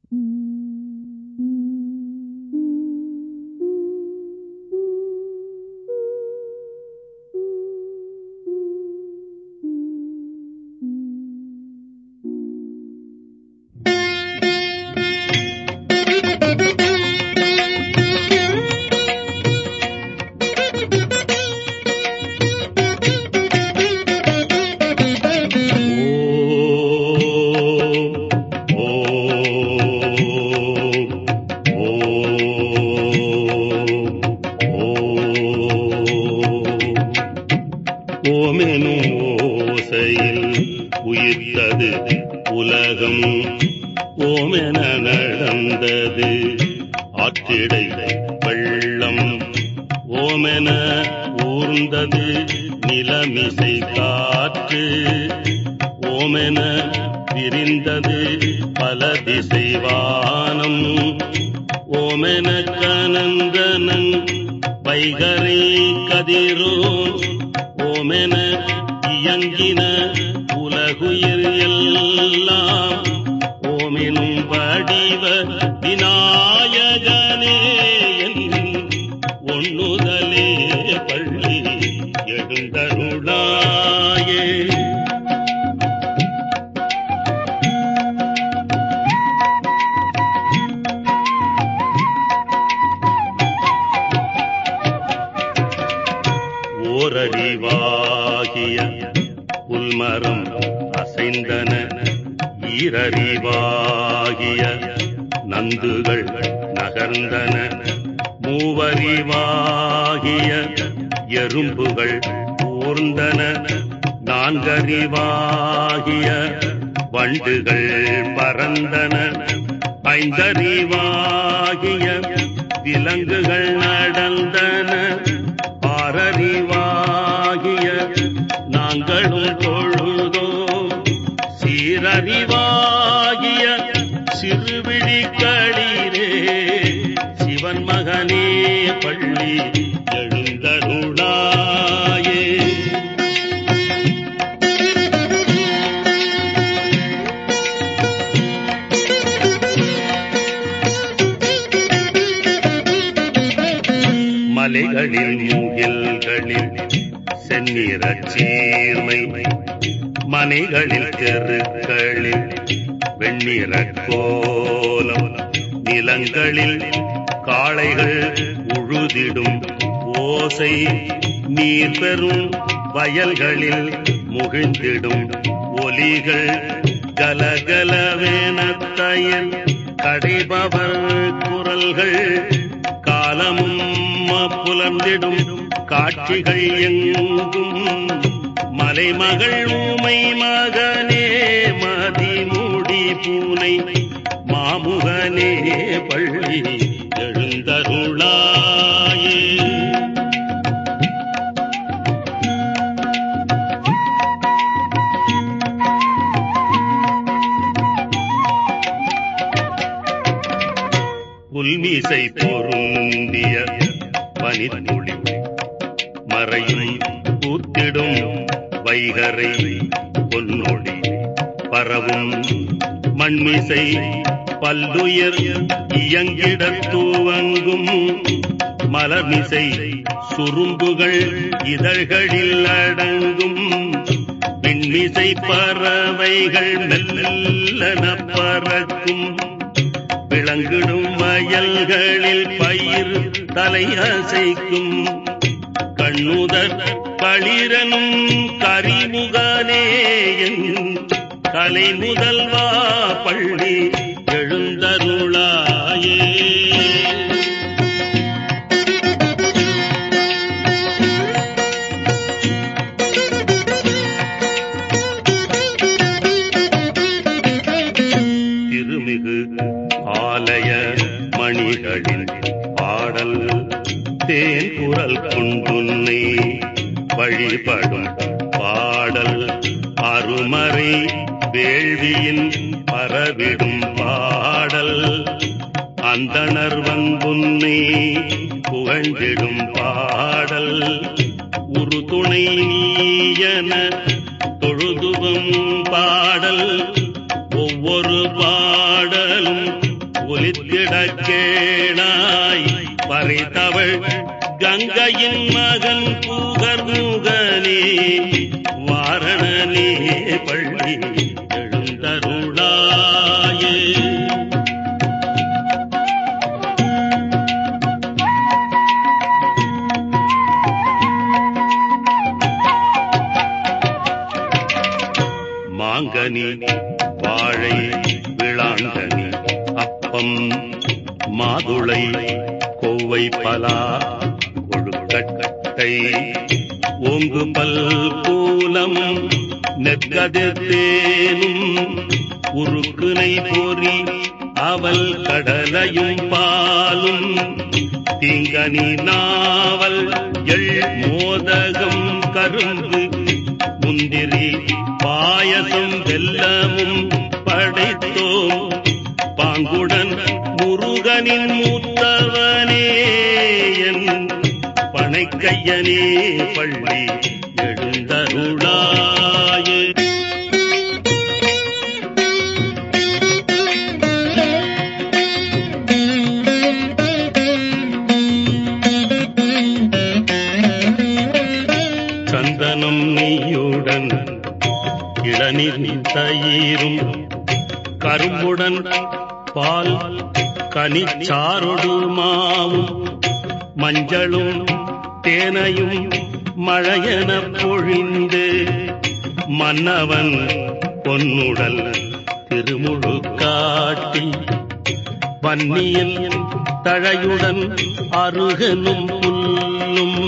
ஓமெனும் ஓசையில் உயிர்த்தது உலகம் ஓமென நடந்தது ஆற்றிடை வெள்ளம் ஓமென ஊர்ந்தது நிலமிசை காற்று ஓமென விரிந்தது பல திசை வானம் ஓமென கனந்தனன் வைகரை கதிரோ ஓமென இயங்கின உலகுயிர் எல்லாம் ஓமெனும் வடிவ விநாயகனே என் ஒண்ணுதலே பள்ளி எழுந்தருளாயே ஓரறிவாகிய புல்மரம் அசைந்தன ஈரறிவாகிய நந்துகள் நகர்ந்தன மூவறிவாகிய எறும்புகள் ஊர்ந்தன நான்கறிவாகிய வண்டுகள் பறந்தன ஐந்தறிவாகிய விலங்குகள் நடந்தன ஆறறிவாகிய நாங்களும் தொழுதோம் சீரறிவாகிய சிறுவிழிக்களீரே சிவன் மகனே பள்ளி எழுந்தருளாயே மலைகளில் மூகில்களில் செந்நிறச் சீர்மை மனைகளில் தெருக்களில் வெண்ணிற கோலம் நிலங்களில் காளைகள் உழுதிடும் ஓசை நீர் பெறும் வயல்களில் முகிழ்ந்திடும் ஒலிகள் கலகலவேன தயல் கடைபவர் குரல்கள் காலமும் புலர்ந்திடும் காட்சிகள் எங்கும் மலைமகள் ஊமை மகனே மதிமூடி பூனை மாமுகனே பள்ளி எழுந்தருளாயே புல்மீசை பொருந்திய பனித்துளி மறையும் கூத்திடும் வைகரை பொன்னொடி பரவும் மண்மிசை பல்துயர் இயங்கிடத் துவங்கும் மலர்மிசை சுரும்புகள் இதழ்களில் அடங்கும் விண்மிசை பறவைகள் மெல்லன பறக்கும் விளங்கிடும் வயல்களில் பயிர் தலை அசைக்கும் கண்ணுதற் களிரனும் கரிமுகனே என் கலை முதல்வா பள்ளி எழுந்தருளாயே திருமிகு ஆலய மணிகளின் பாடல் தேன் குரல் கொண்டுன்னை வழிபடும் பாடல் அருமறை வேள்வியின் பரவிடும் பாடல் அந்தணர் வந்துன்னை புகழ்ந்திடும் பாடல் உரு துணை நீயன தொழுதுவும் பாடல் ஒவ்வொரு பாடலும் கேளாய் பறித்தவள் கங்கையின் மகன் பூகர் முகனே வாரணனே பள்ளி எழுந்தருளாயே மாங்கனி வாழை விளாங்கனி அப்பம் மாதுளை கோவை பலா கொழுக்கட்டை ஓங்கு பல் கூலம் நெற்கதிர்த்தேனும் உருக்குனை பொறி அவல் கடலையும் பாலும் தீங்கனி நாவல் எள் மோதகம் கரும்பு முந்திரி பாயசம் வெல்லமும் படைத்தோம் பாங்குடன் முருகனின் மூத்தவனே என் பனைக்கையனே பள்ளி எழுந்தருளாயே சந்தனம் நெய்யுடன் இளநீர் தயிரும் கரும்புடன் பால் கனிச்சாரொடு மாவும் மஞ்சளும் தேனையும் மழையென பொழிந்து மன்னவன் பொன்னுடல் திருமுழு காட்டி வன்னியில் தழையுடன் அருகனும் புல்லும்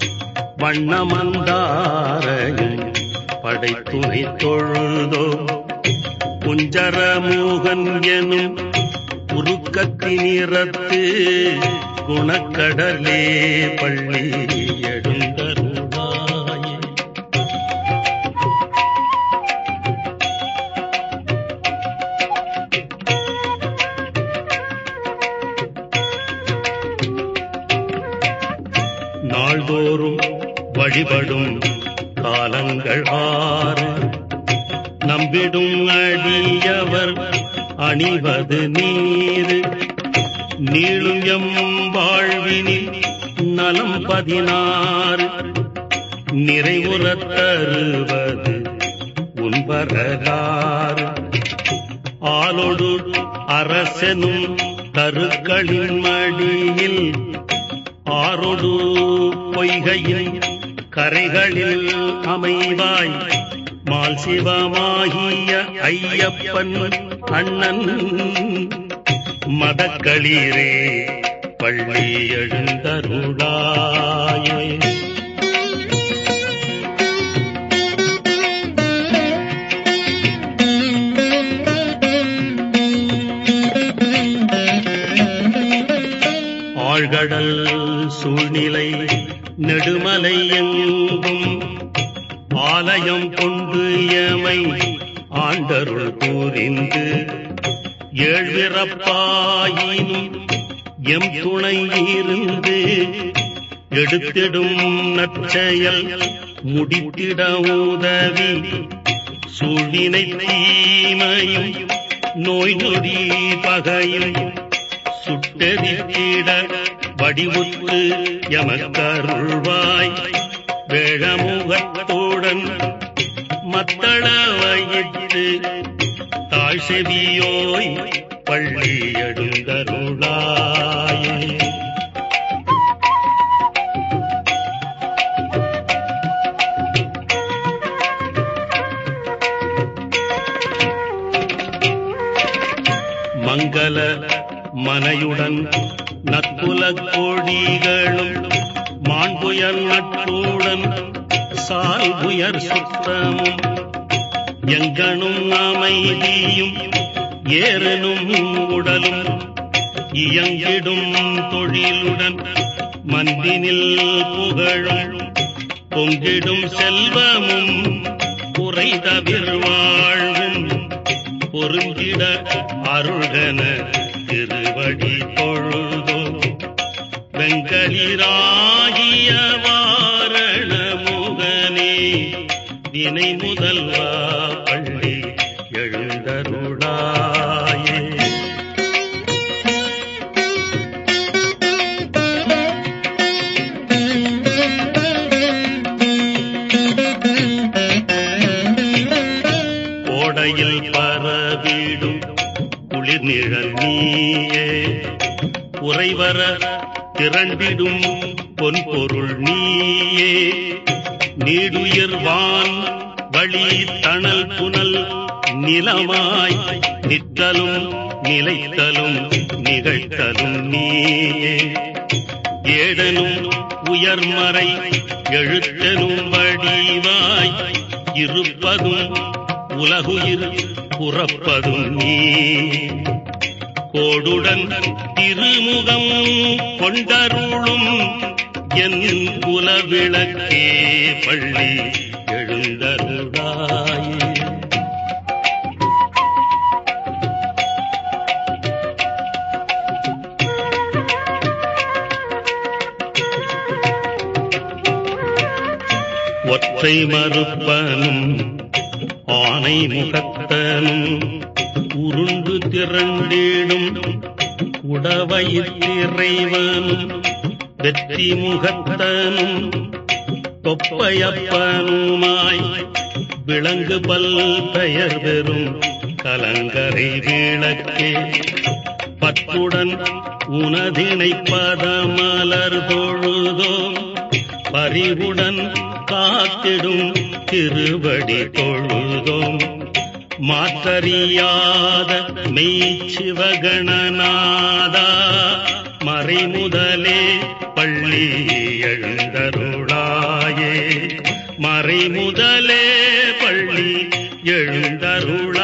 வண்ணமந்தாரையும் படைத்துணை தொழுதோ குஞ்சரமூகன் எனும் உருக்கத்தினிறத்து குணக்கடலே பள்ளி எழுந்தருளாயே நாள்தோறும் வழிபடும் காலங்கள் ஆறு நம்பிடும் அடியவர் அணிவது நீர் நீளும் எம் வாழ்வினில் நலம் பதினாறு நிறைவுறத் தருவது உன்பரகாறு ஆளொடு அரசனும் கருக்களின் மடியில் ஆறொடு பொய்கையில் கரைகளில் அமைவாய் மால் சிவமாகிய ஐயப்பன் அண்ணன் மதக்களீரே பள்ளி எழுந்தருளாயே ஆழ்கடல் சூழ்நிலை நெடுமலை எங்கும் ஆலயம் கொண்டு எமை ஆண்டருள் கூறிந்து ஏழ்விறப்பாயினும் எம் துணை இருந்து எடுத்திடும் நற்செயல் முடித்திட உதவி சூழ்நிலை தீமையும் நோய் நொடி பகையும் சுட்டெரித்திட வடிவுற்று எமக்கருள்வாய் வேழமுகத்தோடன் மத்தள வயிற்று தாழ் செவியோய் பள்ளி எழுந்தருளாயே மங்கள மனையுடன் நற்குல கோடிகளும் மாண்புயர் நட்புடன் சால்புயர் சுத்தமும் எங்கனும் அமைதியும் ஏறனும் உடலும் இயங்கிடும் தொழிலுடன் மந்தினில் புகழும் பொங்கிடும் செல்வமும் குறை தவிர் வாழ்வும் பொருந்திட அருள்கன திருவடி தொழுதோ வெங்கலிராகிய வாரண முகனே வினை முதல்வா பள்ளி எழுந்தருளாயே தேடும் குளிர்நிழல் நீயே உறைவர திரண்டிடும் பொன்பொருள் நீயே நீடுயிர்வான் வழி தணல் புனல் நிலமாய் நிற்றலும் நிலைத்தலும் நிகழ்த்தலும் நீயே ஏடனும் உயர்மறை எழுத்தனும் வடிவாய் இருப்பதும் உலகுயிர் புறப்பதும் நீ கோடுடன் திருமுகம் கொண்டருளும் என் குலவிளக்கே பள்ளி எழுந்தருளாயே ஒற்றை மறுப்பனும் ஆனை முகத்தனும் உருண்டு திரண்டிடும் உடவயிற்றிறைவனும் வெற்றி முகத்தனும் தொப்பையப்பனுமாய் விளங்கு பல் பெயர் பெறும் கலங்கரை விளக்கே பற்றுடன் உனதினை பதமலர் பொழுதோம் பறிவுடன் காத்திடும் திருவடி தொழுதோம் மாற்றறியாத மெய்ச்சிவகணநாதா மறைமுதலே பள்ளி எழுந்தருளாயே மறைமுதலே பள்ளி எழுந்தருளாயே